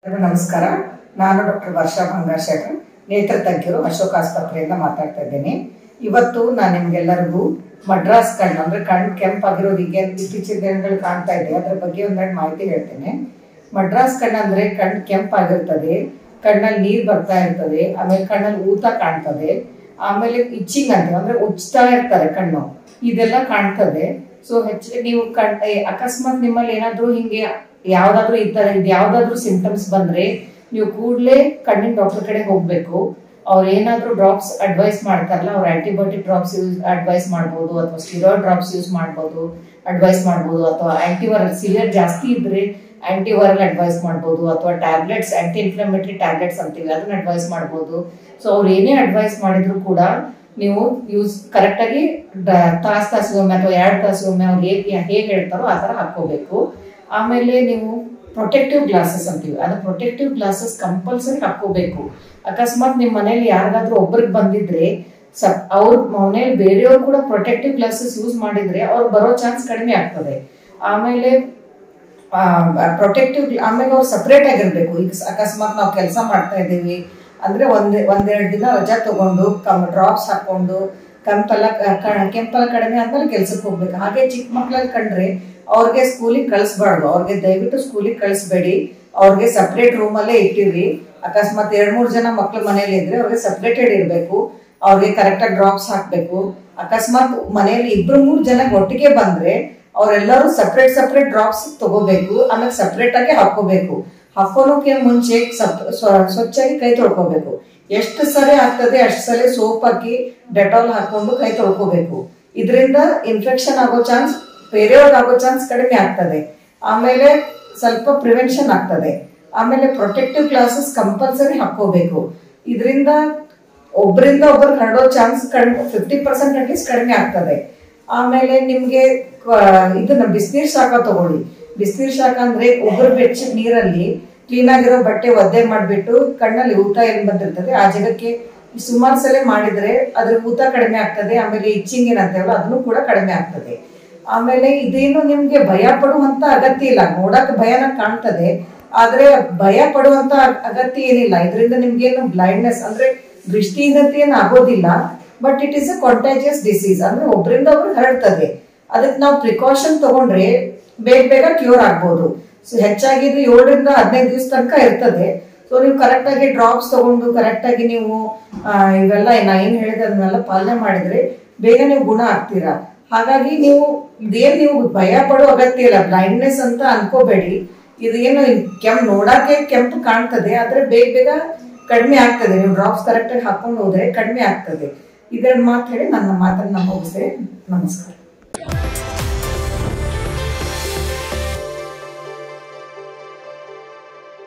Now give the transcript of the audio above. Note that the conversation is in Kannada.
ಎಲ್ಲರಿಗೂ ನಮಸ್ಕಾರ ನಾನು ಡಾಕ್ಟರ್ ವರ್ಷಾ ಬಂಗಾಶೇಖರ್ ನೇತ್ರ ತಜ್ಞರು ಅಶೋಕ್ ಆಸ್ಪತ್ರೆಯಿಂದ ಮಾತಾಡ್ತಾ ಇದ್ದೇನೆ ಇವತ್ತು ನಾನು ನಿಮ್ಗೆಲ್ಲರಿಗೂ ಮಡ್ರಾಸ್ ಕಣ್ಣು ಅಂದ್ರೆ ಕಣ್ಣು ಕೆಂಪಾಗಿರೋದು ಈಗ ಇತ್ತೀಚಿನ ದಿನಗಳು ಕಾಣ್ತಾ ಇದೆ ಅದ್ರ ಬಗ್ಗೆ ಒಂದೆರಡು ಮಾಹಿತಿ ಹೇಳ್ತೇನೆ ಮಡ್ರಾಸ್ ಕಣ್ಣು ಅಂದ್ರೆ ಕಣ್ಣು ಕೆಂಪಾಗಿರ್ತದೆ ಕಣ್ಣಲ್ಲಿ ನೀರು ಬರ್ತಾ ಇರ್ತದೆ ಆಮೇಲೆ ಕಣ್ಣಲ್ಲಿ ಊತ ಕಾಣ್ತದೆ ಆಮೇಲೆ ಇಚ್ಚಿಂಗ್ ಅಂತ ಅಂದ್ರೆ ಉಜ್ತಾ ಇರ್ತಾರೆ ಕಣ್ಣು ಇದೆಲ್ಲ ಕಾಣ್ತದೆ ಸೊ ಹೆಚ್ಚಿಗೆ ನೀವು ಕಣ್ ಏ, ಅಕಸ್ಮಾತ್ ನಿಮ್ಮಲ್ಲಿ ಏನಾದ್ರೂ ಹಿಂಗೆ ಯಾವ್ದಾದ್ರು ಈ ತರ ಇದು ಯಾವ್ದಾದ್ರು ಸಿಂಟಮ್ಸ್ ಬಂದ್ರೆ ನೀವು ಕೂಡಲೇ ಕಣ್ಣಿನ ಡಾಕ್ಟರ್ ಕಡೆ ಹೋಗ್ಬೇಕು ಅವ್ರು ಏನಾದ್ರೂ ಡ್ರಾಪ್ಸ್ ಅಡ್ವೈಸ್ ಮಾಡ್ತಾರಲ್ಲ ಅವ್ರು ಆಂಟಿಬಯೋಟಿಕ್ ಡ್ರಾಪ್ಸ್ ಯೂಸ್ ಅಡ್ವೈಸ್ ಮಾಡ್ಬೋದು ಅಥವಾ ಸ್ಟಿರಾಯ್ಡ್ ಡ್ರಾಪ್ಸ್ ಯೂಸ್ ಮಾಡ್ಬೋದು ಅಡ್ವೈಸ್ ಮಾಡ್ಬೋದು ಅಥವಾ ಆಂಟಿವೈರಲ್ ಸಿವಿಯರ್ ಜಾಸ್ತಿ ಇದ್ರೆ ಆಂಟಿವೈರಲ್ ಅಡ್ವೈಸ್ ಮಾಡ್ಬೋದು ಅಥವಾ ಟ್ಯಾಬ್ಲೆಟ್ಸ್ ಆಂಟಿ ಇನ್ಫ್ಲಮೇಟರಿ ಟ್ಯಾಬ್ಲೆಟ್ಸ್ ಅಂತೀವಿ ಅದನ್ನ ಅಡ್ವೈಸ್ ಮಾಡ್ಬೋದು ಸೊ ಅವ್ರು ಏನೇ ಅಡ್ವೈಸ್ ಮಾಡಿದ್ರು ಕೂಡ ನೀವು ಯೂಸ್ ಕರೆಕ್ಟಾಗಿ ತಾಸು ತಾಸಿಗೊಮ್ಮೆ ಅಥವಾ ಎರಡು ತಾಸಿಗೊಮ್ಮೆ ಅವ್ರು ಹೇಗೆ ಹೇಗೆ ಹೇಳ್ತಾರೋ ಆ ಥರ ಹಾಕ್ಕೋಬೇಕು ಆಮೇಲೆ ನೀವು ಪ್ರೊಟೆಕ್ಟಿವ್ ಗ್ಲಾಸಸ್ ಅಂತೀವಿ ಅದು ಪ್ರೊಟೆಕ್ಟಿವ್ ಗ್ಲಾಸಸ್ ಕಂಪಲ್ಸರಿ ಹಾಕ್ಕೋಬೇಕು ಅಕಸ್ಮಾತ್ ನಿಮ್ಮ ಮನೇಲಿ ಯಾರಿಗಾದ್ರೂ ಒಬ್ರಿಗೆ ಬಂದಿದ್ರೆ ಸಪ್ ಅವ್ರ ಮನೇಲಿ ಬೇರೆಯವ್ರು ಕೂಡ ಪ್ರೊಟೆಕ್ಟಿವ್ ಗ್ಲಾಸಸ್ ಯೂಸ್ ಮಾಡಿದ್ರೆ ಅವ್ರು ಬರೋ ಚಾನ್ಸ್ ಕಡಿಮೆ ಆಗ್ತದೆ ಆಮೇಲೆ ಪ್ರೊಟೆಕ್ಟಿವ್ ಆಮೇಲೆ ಅವ್ರು ಸಪ್ರೇಟ್ ಆಗಿರ್ಬೇಕು ಈಗ ಸ- ಅಕಸ್ಮಾತ್ ನಾವು ಕೆಲಸ ಮಾಡ್ತಾ ಇದ್ದೀವಿ ಅಂದ್ರೆ ಒಂದ್ ಒಂದೆರಡು ದಿನ ರಜಾ ತಗೊಂಡು ಕಮ್ ಡ್ರಾಪ್ಸ್ ಹಾಕೊಂಡು ಕೆಂಪೆಲ್ಲ ಕ- ಕ- ಕೆಂಪೆಲ್ಲ ಕಡಿಮೆ ಆದ್ಮೇಲೆ ಕೆಲ್ಸಕ್ಕೆ ಹೋಗ್ಬೇಕು ಹಾಗೆ ಚಿಕ್ಕ ಮಕ್ಳಲ್ಲಿ ಕಂಡ್ರೆ ಅವ್ರಿಗೆ ಸ್ಕೂಲಿಗೆ ಕಳಿಸ್ಬಾರ್ದು ಅವ್ರಿಗೆ ದಯವಿಟ್ಟು ಸ್ಕೂಲಿಗೆ ಕಳಿಸ್ಬೇಡಿ ಅವ್ರಿಗೆ ಸಪ್ರೇಟ್ ರೂಮಲ್ಲೇ ಇಟ್ಟಿರಿ ಅಕಸ್ಮಾತ್ ಎರಡ್ ಮೂರ್ ಜನ ಮಕ್ಳು ಮನೇಲಿ ಇದ್ರೆ ಅವ್ರಿಗೆ ಸಪ್ರೇಟೆಡ್ ಇರಬೇಕು ಅವ್ರಿಗೆ ಕರೆಕ್ಟಾಗಿ ಡ್ರಾಪ್ಸ್ ಹಾಕ್ಬೇಕು ಅಕಸ್ಮಾತ್ ಮನೆಯಲ್ಲಿ ಇಬ್ರು ಮೂರ್ ಜನ ಒಟ್ಟಿಗೆ ಬಂದ್ರೆ ಅವರೆಲ್ಲರೂ ಸಪ್ರೇಟ್ ಸಪ್ರೇಟ್ ಡ್ರಾಪ್ಸ್ ತಗೋಬೇಕು ಆಮೇಲೆ ಸಪ್ರೇಟ್ ಆಗಿ ಹಾಕೋಬೇಕು ಹಾಕೋನೋಕೆ ಮುಂಚೆ ಸಪ್ ಸ್ವ- ಸ್ವಚ್ಛಾಗಿ ಕೈ ತೊಳ್ಕೊಬೇಕು ಎಷ್ಟು ಸರಿ ಆಗ್ತದೆ ಅಷ್ಟು ಸಲ ಸೋಪ್ ಹಾಕಿ ಡೆಟಾಲ್ ಹಾಕೊಂಡು ಕೈ ತೊಳ್ಕೊಬೇಕು ಇದರಿಂದ ಇನ್ಫೆಕ್ಷನ್ ಆಗೋ ಚಾನ್ಸ್ ಬೇರೆಯವ್ರಿಗೆ ಆಗೋ ಚಾನ್ಸ್ ಕಡಿಮೆ ಆಗ್ತದೆ ಆಮೇಲೆ ಸ್ವಲ್ಪ ಪ್ರಿವೆನ್ಷನ್ ಆಗ್ತದೆ ಆಮೇಲೆ ಪ್ರೊಟೆಕ್ಟಿವ್ ಗ್ಲಾಸಸ್ ಕಂಪಲ್ಸರಿ ಹಾಕೋಬೇಕು ಇದರಿಂದ ಒಬ್ಬರಿಂದ ಒಬ್ಬರು ಹರಡೋ ಚಾನ್ಸ್ ಕಡಿಮೆ ಫಿಫ್ಟಿ ಪರ್ಸೆಂಟ್ ಅಟ್ಲೀಸ್ಟ್ ಕಡಿಮೆ ಆಗ್ತದೆ ಆಮೇಲೆ ನಿಮ್ಗೆ ಕ- ಇದನ್ನ ಬಿಸಿನೀರ್ ಶಾಖ ತಗೊಳ್ಳಿ ಬಿಸಿನೀರ್ ಶಾಖ ಅಂದ್ರೆ ಉಗುರು ಬೆಚ್ಚ ನೀರಲ್ಲಿ ಕ್ಲೀನ್ ಆಗಿರೋ ಬಟ್ಟೆ ಒದ್ದೆ ಮಾಡ್ಬಿಟ್ಟು ಕಣ್ಣಲ್ಲಿ ಊತ ಏನ್ ಬಂದಿರ್ತದೆ ಆ ಜಾಗಕ್ಕೆ ಸುಮಾರು ಸಲ ಮಾಡಿದ್ರೆ ಅದ್ರ ಊತ ಕಡಿಮೆ ಆಗ್ತದೆ ಆಮೇಲೆ ಇಚ್ಚಿಂಗ್ ಏನಂತೇವಲ್ಲ ಅದನ್ನು ಕೂಡ ಕಡಿಮೆ ಆಗ್ತದೆ ಆಮೇಲೆ ಇದೇನು ನಿಮ್ಗೆ ಭಯ ಪಡುವಂತ ಅಗತ್ಯ ಇಲ್ಲ ನೋಡಕ್ ಭಯನ ಕಾಣ್ತದೆ ಆದ್ರೆ ಭಯ ಪಡುವಂತ ಅಗತ್ಯ ಏನಿಲ್ಲ ಇದರಿಂದ ನಿಮ್ಗೇನು ಬ್ಲೈಂಡ್ನೆಸ್ ಅಂದ್ರೆ ದೃಷ್ಟಿಹೀನತೆ ಏನು ಆಗೋದಿಲ್ಲ but it is a contagious disease ಅಂದ್ರೆ ಒಬ್ರಿಂದ ಒಬ್ರು ಹರಡ್ತದೆ ಅದಕ್ಕೆ ನಾವು ಪ್ರಿಕಾಷನ್ ತಗೊಂಡ್ರೆ ಬೇಗ ಬೇಗ ಕ್ಯೂರ್ ಆಗ್ಬೋದು ಸೊ ಹೆಚ್ಚಾಗಿ ಇದು ಏಳರಿಂದ ಹದಿನೈದು ದಿವಸ ತನಕ ಇರ್ತದೆ ಸೊ ನೀವು ಕರೆಕ್ಟ್ ಆಗಿ ಡ್ರಾಪ್ಸ್ ತಗೊಂಡು ಕರೆಕ್ಟ್ ಆಗಿ ನೀವು ಆ, ಇವೆಲ್ಲ ನಾ ಏನ್ ಹೇಳಿದೆ ಅದನ್ನೆಲ್ಲ ಪಾಲನೆ ಮಾಡಿದ್ರೆ ಬೇಗ ನೀವು ಗುಣ ಆಗ್ತೀರಾ ಹಾಗಾಗಿ ನೀವು ಇದೇನ್ ನೀವು ಭಯ ಪಡೋ ಅಗತ್ಯ ಇಲ್ಲ ಬ್ಲೈಂಡ್ನೆಸ್ ಅಂತ ಅನ್ಕೋಬೇಡಿ ಇದೇನು ಕೆಂಪ್ ನೋಡಕ್ಕೆ ಕೆಂಪು ಕಾಣ್ತದೆ ಆದ್ರೆ ಬೇಗ ಬೇಗ ಕಡಿಮೆ ಆಗ್ತದೆ ನೀವು ಡ್ರಾಪ್ಸ್ ಕರೆಕ್ಟ್ ಆಗಿ ಹಾಕೊಂಡು ಹೋದ್ರೆ ಕಡಿಮೆ ಆಗ್ತದೆ ಇದೆರಡು ಮಾತು ಹೇಳಿ ನನ್ನ ಮಾತನ್ನ ಮುಗಿಸ್ತೇನೆ ನಮಸ್ಕಾರ